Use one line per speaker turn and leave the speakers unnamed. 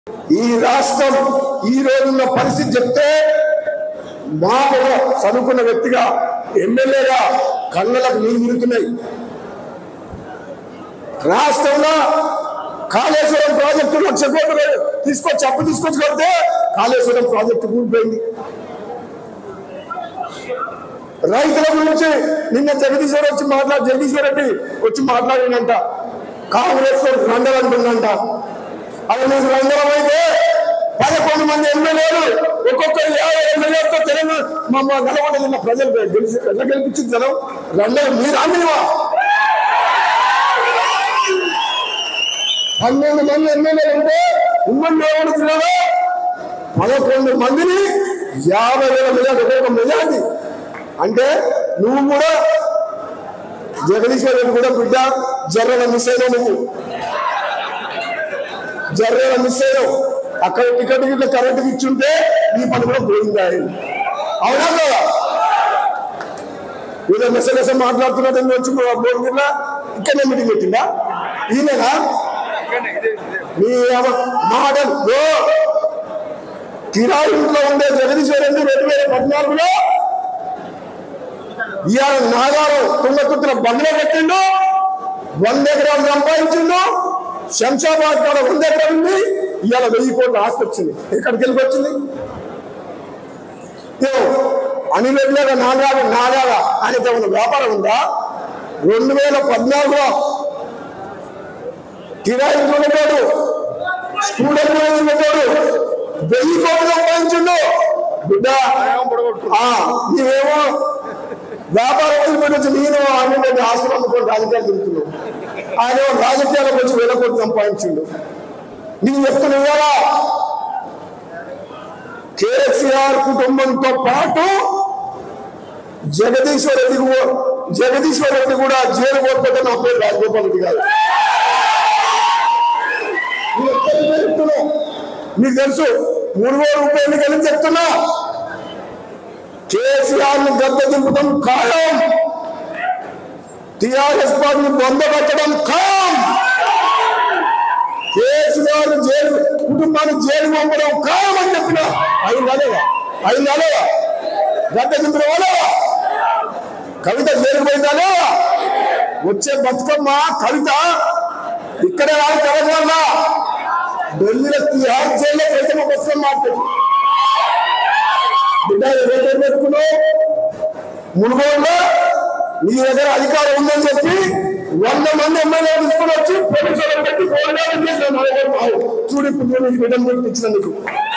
ఈ రాష్ట్రం ఈ రోజున్న పరిస్థితి చెప్తే మాకు చదువుకున్న వ్యక్తిగా ఎమ్మెల్యేగా కళ్ళలకు నీళ్ళు తిరుగుతున్నాయి రాష్ట్రంలో కాళేశ్వరం ప్రాజెక్టు లక్ష కోట్లు తీసుకొచ్చి అప్పు తీసుకొచ్చి కడితే కాళేశ్వరం ప్రాజెక్టు కూలిపోయింది రైతుల గురించి నిన్న జగదీశ్వర్ వచ్చి మాట్లాడి జగదీశ్వర్ రెడ్డి వచ్చి మాట్లాడినంట కాంగ్రెస్ రండలు అంటుందంట అది మీకు రండలం అయితే పదకొండు మంది ఎమ్మెల్యేలు ఒక్కొక్కరు యాభై ఎమ్మెల్యేలతో తెలంగాణ మా మా నల్గొండ జిల్లా ప్రజలు గెలిచి ఎట్లా గెలిపించింది జనం రండలు మీరు అందివా పన్నెండు మంది ఎమ్మెల్యేలు ఉంటే ఉమ్మడి నల్గొండ జిల్లాలో పదకొండు మందిని యాభై వేల మెజార్టీ ఒక్కొక్క మెజార్టీ అంటే నువ్వు కూడా జగదీశ్వర్ రెడ్డి కూడా బిడ్డ జర్రల మిస్ అయినావు నువ్వు జర్రల మిస్ అయినావు అక్కడ టికెట్ గిట్ల కరెంట్ ఇచ్చుంటే నీ పని కూడా పోయిందా అవునా కదా ఏదో మెసేజ్ మాట్లాడుతున్నట్టు వచ్చి బోర్డు గిట్ల ఇక్కడనే మీటింగ్ పెట్టిందా ఈయననా మీ అవ- మాటలు ఓ కిరాయి ఇంట్లో ఉండే జగదీశ్వర్ రెడ్డి రెండు వేల పద్నాలుగులో ఇవాళ నాగారం తుంగతుత్తుల బంగ్లా పెట్టిండు వంద ఎకరాలు సంపాదించిండు శంషాబాద్ కాడ వంద ఎకరాలు ఉంది ఇవాళ వెయ్యి కోట్ల ఆస్తి వచ్చింది ఎక్కడికి వెళ్ళి వచ్చింది ఏమో, అనిల్ రెడ్డిలాగా నాగాగా నాగాగా ఆయనతో ఉన్న వ్యాపారం ఉందా రెండు వేల పద్నాలుగులో కిరాయి ఇంట్లో ఉండేవాడు స్టూడెంట్ ఉండేవాడు వెయ్యి కోట్లు సంపాదించిండు బిడ్డ ఆ, నీవేమో వ్యాపారం వచ్చి నేను ఆయన ఆస్తులు అమ్ముకొని రాజకీయాలు తిరుగుతున్నావు ఆయన ఏమో రాజకీయాలకు వచ్చి వేల కోట్లు సంపాదించిండు నీకు చెప్తున్నా కేసీఆర్ కుటుంబంతో పాటు జగదీశ్వర్ రెడ్డి కూ- జగదీశ్వర్ రెడ్డి కూడా జైలు కోల్పోతే నా పేరు రాజగోపాల్ రెడ్డి కాదు నేను ఎక్కడికి పోయి చెప్తున్నా? నీకు తెలుసు మూడు వేల రూపాయలు కలిసి చెప్తున్నా కేసీఆర్ ని గద్దె దింపడం ఖాయం టిఆర్ఎస్ పార్టీని బొందబెట్టడం ఖాయం కేసీఆర్ జైలు కుటుంబాన్ని జైలు పంపడం ఖాయం అని చెప్పిన అయిందా లేదా అయిందా లేదా గద్దె దింపిన వాళ్ళేవా కవిత జైలు పోయిందా లేదా వచ్చే బతుకమ్మ కవిత ఇక్కడే రాదు తెలంగాణ ఢిల్లీలో తిహార్ జైల్లో కవిత బతుకమ్మ ఆడుతుంది బిడ్డ ఏదైతే పెట్టుకున్నావు మునుగోడులో నీ దగ్గర అధికారం ఉందని చెప్పి వంద మంది ఎమ్మెల్యే తీసుకుని వచ్చి పోలీసులు పెట్టి పోరాటం చేసిన చూడు ఇప్పుడు నేను ఈ బిడ్డను ఇచ్చిన నీకు